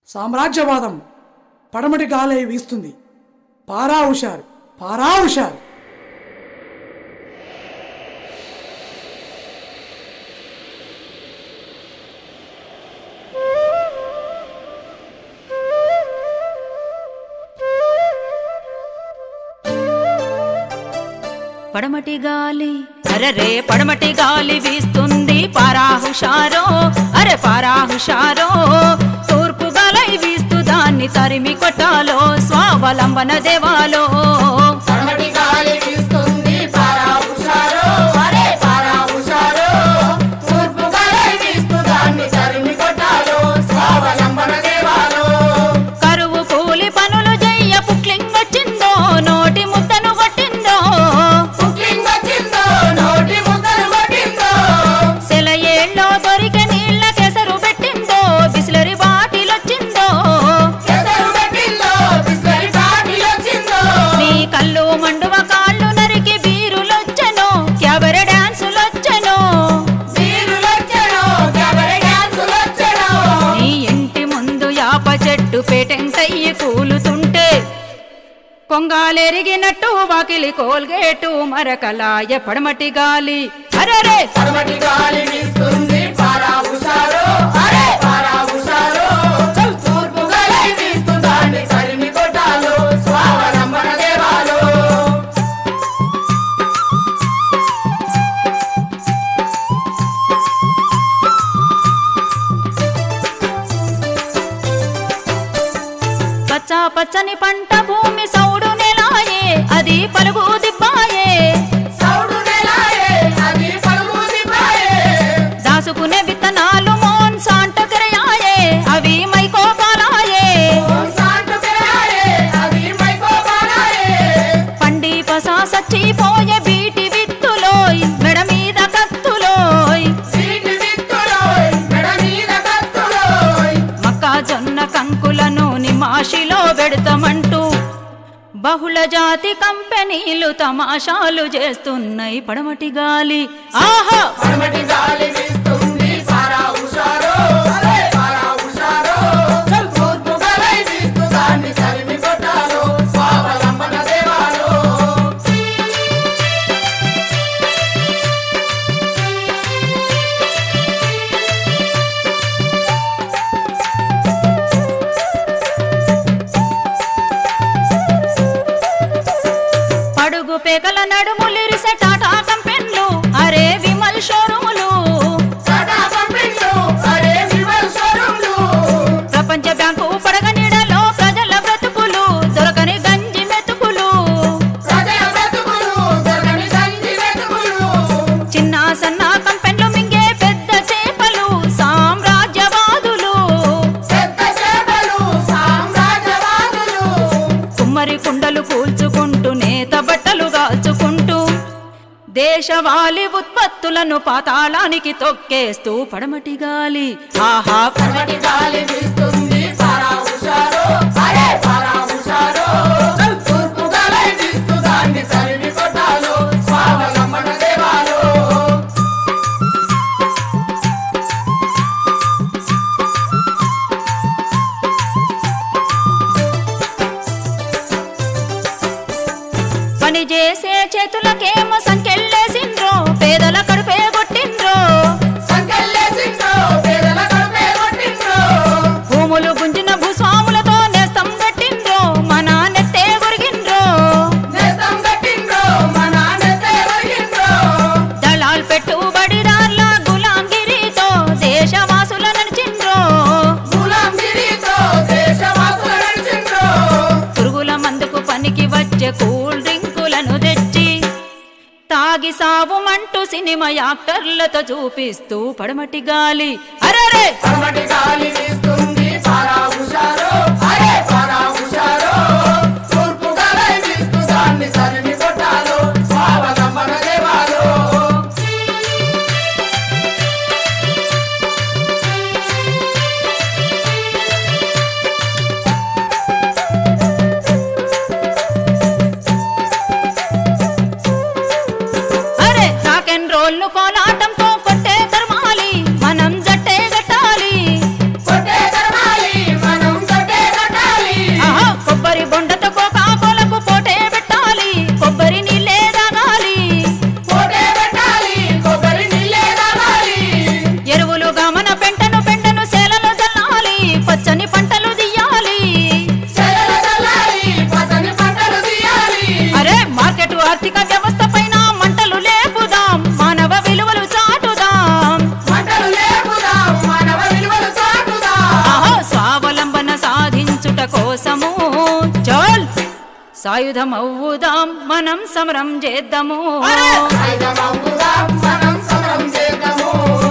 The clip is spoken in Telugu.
సామ్రాజ్యవాదం పడమటి గాలై వీస్తుంది పారా హుషారు పారా హుషారు పడమటి గాలి అరరే పడమటి గాలి వీస్తుంది పారా హుషారో అరే పారా హుషారో తూర్పు గాలై వీస్తూ దాన్ని తరిమి కొట్టాలో స్వావలంబన దేవాలో పడమటి గాలి వీస్తుంది పారా హుషారో అరే పారా హుషారో తూర్పు గాలి వీస్తూ దాన్ని తరిమి కొట్టాలో స్వావలంబన దేవాలో కరువు కూలి పనులు చెయ్య పుక్లింగ్ వచ్చిందో నోటి ముద్దను కొట్టిందో కుకింగ్ వచ్చిందో నోటి ముద్దలు కొట్టిందో సెలయేళ్ళలో దొరికే నీళ్ళ కెసరు పెట్టిందో బిస్లరీ బాటిల్ వచ్చిందో ఎసరు పెట్టిందో బిస్లరీ బాటిల్ వచ్చిందో నీ కళ్ళు మండువ కాళ్ళు నరికి బీరులొచ్చెను క్యాబరె డాన్సులొచ్చెను వీరులొచ్చెను క్యాబరె డాన్సులొచ్చెను నీ ఇంటి ముందు యాప చెట్టు పేటెంటయ్యి కూలుతుంటే కొంగాలెరిగినట్టు వాకిలి కోల్గేటు మరకలాయ పడమటి గాలి అరరే పడమటి గాలి వీస్తుంది పారా హుషారో అరే పారా హుషారో తూర్పు గాలి వీస్తూ దాన్ని తరిమి కొట్టాలో స్వావలంబన దేవాలో పచ్చ పచ్చని పంట భూమి సౌడు నెలాయే అది పలుగు దిబ్బాయే సౌడు నెలాయే అది పలుగు దిబ్బాయే దాసుకునే విత్తనాలు మోన్ సాంటకరయాయే అవి మైకోపాలాయే ఓం శాంటు పెరాయే అది మైకోపారాయే పండి పసా సచ్చిపోయే బీటి విత్తులోయ్ మెడ మీద కత్తులోయ్ వీటి విత్తులోయ్ మెడ మీద కత్తులోయ్ మొక్కజొన్న కంకులను నిమాషిలో పెడతామంటూ బహుళ జాతి కంపెనీలు తమాషాలు చేస్తున్నాయి పడమటి గాలి ఆహా పడమటి గాలి వీస్తుంది పారా హుషారో అరే పారా హుషారో తూర్పు గాలి వీస్తూ దాన్ని తరిమి కొట్టాలో స్వావలంబన దేవాలో పడుగు పేకల నడుములిరిసే టాటా కంపెన్లు అరే విమల్ షోరూములు సదా పంపిండు అరే విమల్ షోరూమ్లు ప్రపంచ బ్యాంకు పడగ నీడలో ప్రజల బ్రతుకులు దొరకని గంజి మెతుకులు ప్రజల బ్రతుకులు జరగని గంజి వెతుకులు చిన్న సన్న కంపెన్లు మింగే పెద్ద చేపలు సామ్రాజ్యవాదులు పెద్ద చేపలు సామ్రాజ్యవాదులు కుమ్మరి కుండలు కూల్చుకుంటూ నేత బట్టలు కాల్చుకుంటూ దేశవాళి ఉత్పత్తులను పాతాళానికి తొక్కేస్తూ పడమటి గాలి ఆహా పడమటి గాలి వీస్తుంది పారా హుషారో అరే పారా హుషారో తూర్పు గాలి వీస్తూ దాన్ని తరిమి కొట్టాలో స్వావలంబన దేవాలో పని చేసే చేతులకేమో సంకెళ్ళేసిండ్రో పేదల కడుపే కొట్టిండ్రో సంకెళ్ళేసిండ్రో పేదల కడుపే కొట్టిండ్రో భూములు గుంజిన భూస్వాములతో నేస్తం కట్టిండ్రో మన నెత్తే గురిగిండ్రో నేస్తం కట్టిండ్రో మా నాన్నతే ఒరిగిండ్రో దళాల్ పెట్టుబడిదార్ల గులాంగిరితో దేశవాసుల నడిచిండ్రో గులాంగిరితో దేశవాసుల నడిచిండ్రో పురుగుల మందుకు పనికి వచ్చే కూల్ డ్రింకులను తెచ్చి తాగి సావుమంటూ సినిమా యాక్టర్లతో చూపిస్తూ పడమటి గాలి అరరే పడమటి గాలి వీస్తుంది పారా హుషారో అరే పారా హుషారో తూర్పు గాలి వీస్తూ దాన్ని తరిమి కొట్టాలో స్వావలంబన దేవాలో అరే రాక్ అండ్ రోల్ కోలాటంతో కొట్టే తరమాలి మనం జట్టే గట్టాలి కొట్టే కర్మ కోసము చల్ సాయుధమవ్వుదాం మనం సమరం చేద్దాము ఆయుధమవుదాం మనం సమరం చేద్దాము